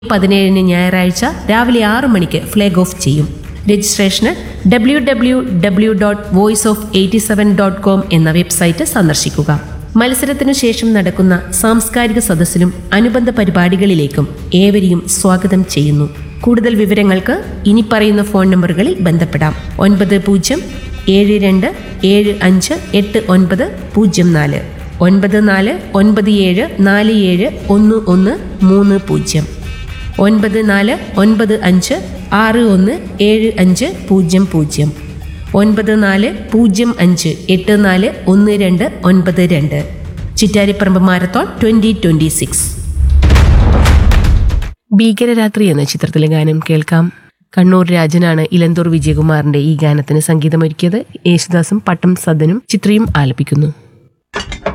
പതിനേഴിന് ഞായറാഴ്ച രാവിലെ ആറ് മണിക്ക് ഫ്ലാഗ് ഓഫ് ചെയ്യും രജിസ്ട്രേഷന് W W W dot voice of eighty seven dot com എന്ന വെബ്സൈറ്റ് സന്ദർശിക്കുക മത്സരത്തിനു ശേഷം നടക്കുന്ന സാംസ്കാരിക സദസ്സിലും അനുബന്ധ പരിപാടികളിലേക്കും ഏവരെയും സ്വാഗതം ചെയ്യുന്നു കൂടുതൽ വിവരങ്ങൾക്ക് ഇനി പറയുന്ന ഫോൺ നമ്പറുകളിൽ ബന്ധപ്പെടാം ഒൻപത് പൂജ്യം ഏഴ് രണ്ട് ഏഴ് അഞ്ച് എട്ട് ഒൻപത് പൂജ്യം നാല് ഒൻപത് നാല് ഒൻപത് ഏഴ് നാല് ഏഴ് ഒന്ന് ഒന്ന് മൂന്ന് പൂജ്യം ഒൻപത് നാല് ഒൻപത് അഞ്ച് ആറ് ഒന്ന് ഏഴ് അഞ്ച് പൂജ്യം പൂജ്യം ഒൻപത് നാല് പൂജ്യം അഞ്ച് എട്ട് നാല് ഒന്ന് രണ്ട് ഒൻപത് രണ്ട് Chittariparamba marathon twenty twenty six ഭീകരരാത്രി എന്ന ചിത്രത്തിലെ ഗാനം കേൾക്കാം കണ്ണൂർ രാജനാണ് ഇലന്തൂർ വിജയകുമാറിന്റെ ഈ ഗാനത്തിന് സംഗീതമൊരുക്കിയത് യേശുദാസും പട്ടം സദനും ചിത്രയും ആലപിക്കുന്നു